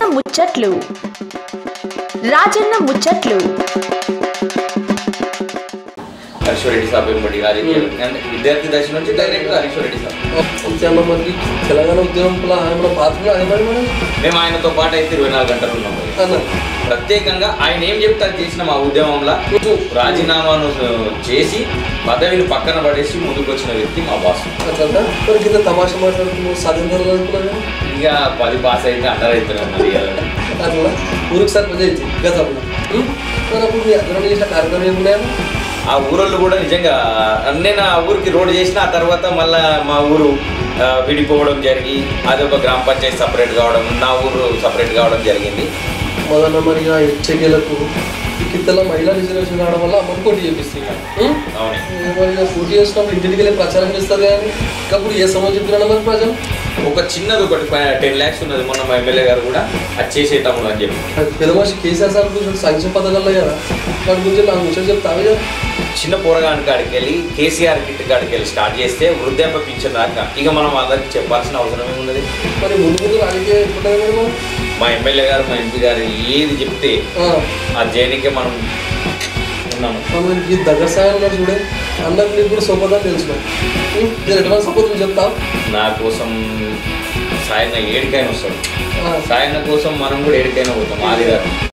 ముచ్చట్లు రాజన్న ముచ్చట్లు హరీశ్వరెడ్డి సాబ్ వెంబడి రాజకీయాలు అంటే విద్యార్థి దశ నుంచి డైరెక్ట్ హరీశ్వరెడ్డి సాబ్ చాలా మంది తెలంగాణ ఉద్యమంలో ఆయన పాత్ర ఆయన మరి మనం మేము ఆయనతో పాటు అయితే ఇరవై నాలుగు గంటలు ఉన్నాము అన్న ప్రత్యేకంగా ఆయన ఏం చెప్తే అది చేసిన మా ఉద్యమంలో రాజీనామాను చేసి పదవిని పక్కన పడేసి ముందుకు వచ్చిన వ్యక్తి మా బాస్ అట్లా మరి కింద తమాషా మాట్లాడుతున్నావు సాధించాలి అనుకున్నాను ఇక పది పాస్ అయితే అండర్ అవుతున్నాం మరి అట్లా ఊరికి సర్పంచ్ అయితే గతంలో ఉం? మరి అప్పుడు మీ అగ్రహం చేసిన కార్యక్రమం ఏమున్నాయా ఆ ఊరోళ్ళు కూడా నిజంగా నేను ఆ ఊరికి రోడ్ చేసిన ఆ తర్వాత మళ్ళా మా ఊరు ఆ, విడిపోవడం జరిగి అదొక గ్రామ పంచాయతీ సపరేట్ కావడం నా ఊరు సపరేట్ కావడం జరిగింది మొదల మరి ఆ హెచ్చరికలకు ఈ కిత్తల మహిళా రిజర్వేషన్ రావడం వల్ల అమ్మని పోటీ చేపిస్తుంది ఉం? అవునే మరి ఇక పోటీ చేసినప్పుడు ఇంటికి వెళ్ళి ప్రచారం చేస్తుంది కానీ అప్పుడు ఏ సమయం చెప్తున్నాడు మరి ప్రజలు ఒక చిన్నది ఒకటి టెన్ ల్యాక్స్ ఉన్నది మొన్న మా ఎమ్మెల్యే గారు కూడా అది చేసేటప్పుడు అని చెప్పి పెద్ద మనిషి కేసీఆర్ సార్ గురించి సంక్షేమ పథకాలు కదా వాటి గురించి నాకు ముచ్చట చెప్తావే కదా చిన్న పోరగాని కాడికి వెళ్ళి కేసీఆర్ కిట్ కాడికి వెళ్ళి స్టార్ట్ చేస్తే వృద్ధాప్య పింఛన్ దాకా ఇక మనం అందరికి చెప్పాల్సిన అవసరం ఏమున్నది మరి ముందు ముందు రాజకీయ ఎప్పుడుంటుంది మరి మనం మా ఎమ్మెల్యే గారు మా ఎంపీ గారు ఏది చెప్తే ఆ, ఆ జైనికే మనం ఉన్నాము మనం ఈ దగ్గర సాయం ఉన్నారు చూడే అందరికి నీకు కూడా సొప్పదని తెలుసు మరి. ఉం? నేను ఎటువంటి సపోర్ట్ చెప్తాం నా కోసం సాయంగా ఏడికైనా వస్తాడు ఆ, సాయంగా కోసం మనం కూడా ఏడికైనా పోతాం ఆది గారు